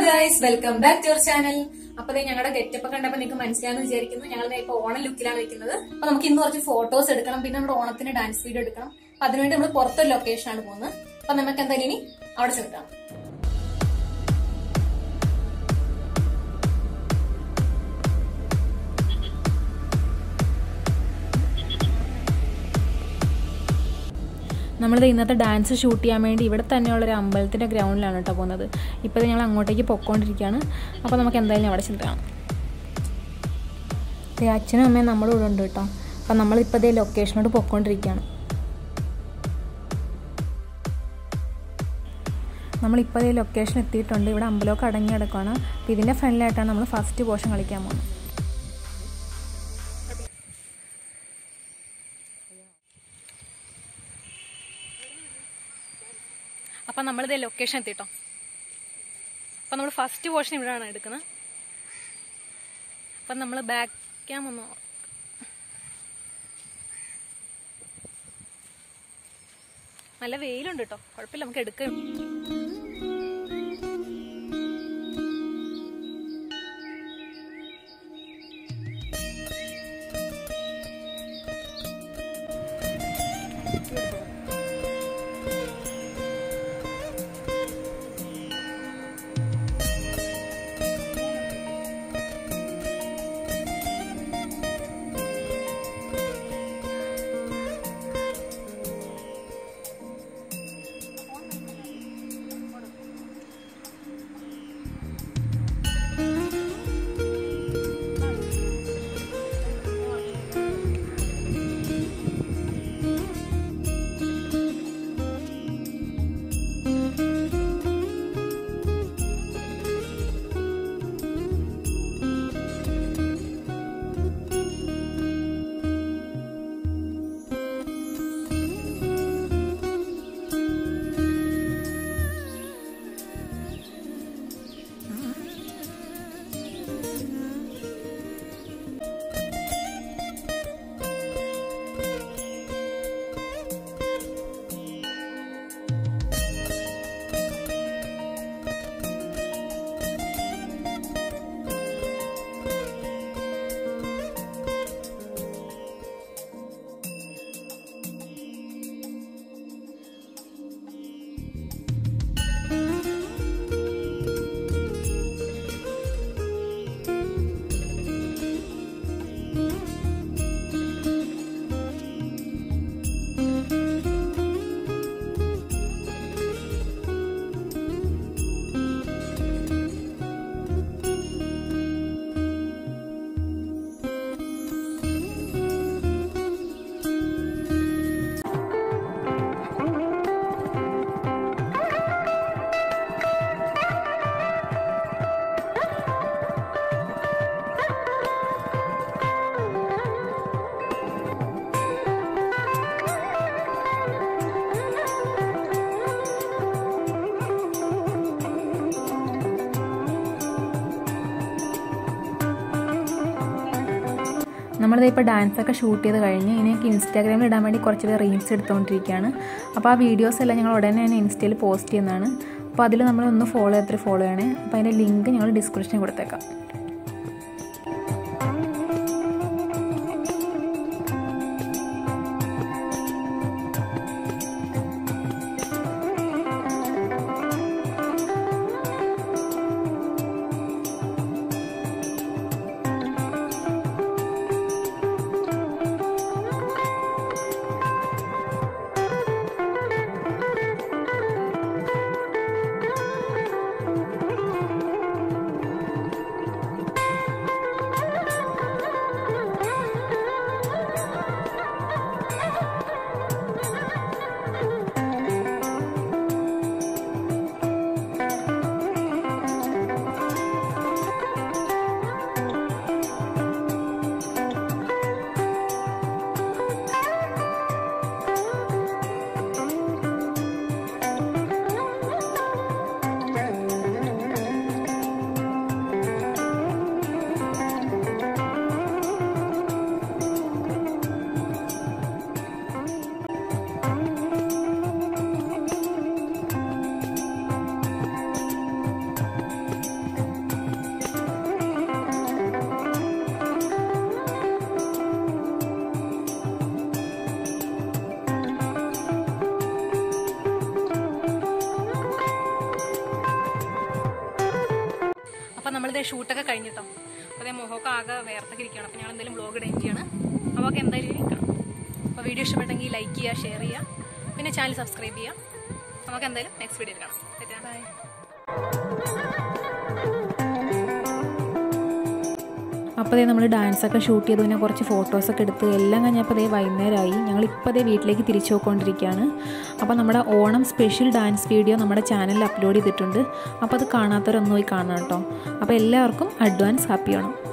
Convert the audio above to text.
guys welcome back to our channel അപ്പൊ ദേ ഞങ്ങളുടെ ഗെറ്റപ്പ് കണ്ടപ്പോ നിങ്ങൾക്ക് മനസ്സിലാന്ന് വിചാരിക്കുന്നു ഞങ്ങൾ ദേ ഇപ്പൊ ഓണം ലുക്കിലാണ് നിൽക്കുന്നത് അപ്പൊ നമുക്ക് ഇന്ന് കുറച്ച് ഫോട്ടോസ് എടുക്കണം പിന്നെ നമ്മുടെ ഓണത്തിന് ഡാൻസ് വീഡിയോ എടുക്കണം അപ്പൊ അതിനുവേണ്ടി നമ്മൾ പുറത്തൊരു ലൊക്കേഷനാണ് പോകുന്നത് അപ്പൊ നമുക്ക് എന്തായാലും ഇനി അവിടെ ചെന്നിട്ടാണ് നമ്മളിത് ഇന്നത്തെ ഡാൻസ് ഷൂട്ട് ചെയ്യാൻ വേണ്ടി ഇവിടെ തന്നെയുള്ള ഒരു അമ്പലത്തിൻ്റെ ഗ്രൗണ്ടിലാണ് കേട്ടോ പോകുന്നത് ഇപ്പോൾ ഞങ്ങൾ അങ്ങോട്ടേക്ക് പൊക്കോണ്ടിരിക്കുകയാണ് അപ്പോൾ നമുക്ക് എന്തായാലും അവിടെ ചെന്ന് കാണാം ദേ അച്ഛനും അമ്മയും നമ്മുടെ കൂടെ ഉണ്ട് കേട്ടോ അപ്പം നമ്മളിപ്പോൾ ഇതേ ലൊക്കേഷനോട് പൊക്കോണ്ടിരിക്കുകയാണ് നമ്മളിപ്പോൾ ഈ ലൊക്കേഷൻ എത്തിയിട്ടുണ്ട് ഇവിടെ അമ്പലമൊക്കെ അടങ്ങി കിടക്കുകയാണ് അപ്പോൾ ഇതിൻ്റെ ഫ്രണ്ടിലായിട്ടാണ് നമ്മൾ ഫസ്റ്റ് പോർഷൻ കളിക്കാൻ പോകുന്നത് അപ്പം നമ്മളിത് ലൊക്കേഷൻ എത്തിട്ടോ അപ്പം നമ്മൾ ഫസ്റ്റ് പോർഷൻ ഇവിടെയാണ് എടുക്കുന്നത് അപ്പം നമ്മൾ ബാക്ക് ക്യാം ഒന്ന് നല്ല വെയിലുണ്ട് കേട്ടോ കുഴപ്പമില്ല നമുക്ക് എടുക്കാം നമ്മളിത് ഇപ്പോൾ ഡാൻസൊക്കെ ഷൂട്ട് ചെയ്ത് കഴിഞ്ഞ് ഇനിയൊക്കെ ഇൻസ്റ്റാഗ്രാമിൽ ഇടാൻ വേണ്ടി കുറച്ച് പേര് റീൽസ് എടുത്തുകൊണ്ടിരിക്കുകയാണ് അപ്പോൾ ആ വീഡിയോസ് എല്ലാം ഞങ്ങൾ ഉടനെ തന്നെ ഇൻസ്റ്റയിൽ പോസ്റ്റ് ചെയ്യുന്നതാണ് അപ്പോൾ അതിൽ നമ്മൾ ഒന്ന് ഫോളോ ചെയ്തിട്ട് ഫോളോ ചെയ്യണേ അപ്പോൾ അതിൻ്റെ ലിങ്ക് ഞങ്ങൾ ഡിസ്ക്രിപ്ഷനിൽ കൊടുത്തേക്കാം നമ്മളിത് ഷൂട്ടൊക്കെ കഴിഞ്ഞിട്ടോ അപ്പോൾ അതേ മുഖമൊക്കെ ആകെ വേർത്തൊക്കെ ഇരിക്കുകയാണ് അപ്പോൾ ഞങ്ങൾ എന്തെങ്കിലും വ്ളോഗ് ഇടുകയും ചെയ്യണം അപ്പോൾ ഒക്കെ എന്തായാലും ഇരിക്കണം അപ്പോൾ വീഡിയോ ഇഷ്ടപ്പെട്ടെങ്കിൽ ലൈക്ക് ചെയ്യുക ഷെയർ ചെയ്യുക പിന്നെ ചാനൽ സബ്സ്ക്രൈബ് ചെയ്യുക നമുക്ക് എന്തായാലും നെക്സ്റ്റ് വീഡിയോയിൽ കാണാം ബൈ അപ്പോൾ അതേ നമ്മൾ ഡാൻസൊക്കെ ഷൂട്ട് ചെയ്തു പിന്നെ കുറച്ച് ഫോട്ടോസൊക്കെ എടുത്ത് എല്ലാം കഴിഞ്ഞപ്പോൾ അതേ വൈകുന്നേരമായി ഞങ്ങൾ ഇപ്പോൾ അതേ വീട്ടിലേക്ക് തിരിച്ചു പോയിക്കൊണ്ടിരിക്കുകയാണ് അപ്പോൾ നമ്മുടെ ഓണം സ്പെഷ്യൽ ഡാൻസ് വീഡിയോ നമ്മുടെ ചാനലിൽ അപ്ലോഡ് ചെയ്തിട്ടുണ്ട് അപ്പോൾ അത് കാണാത്തവരൊന്നും പോയി കാണണം കേട്ടോ അപ്പോൾ എല്ലാവർക്കും അഡ്വാൻസ് ഹാപ്പി ഓണം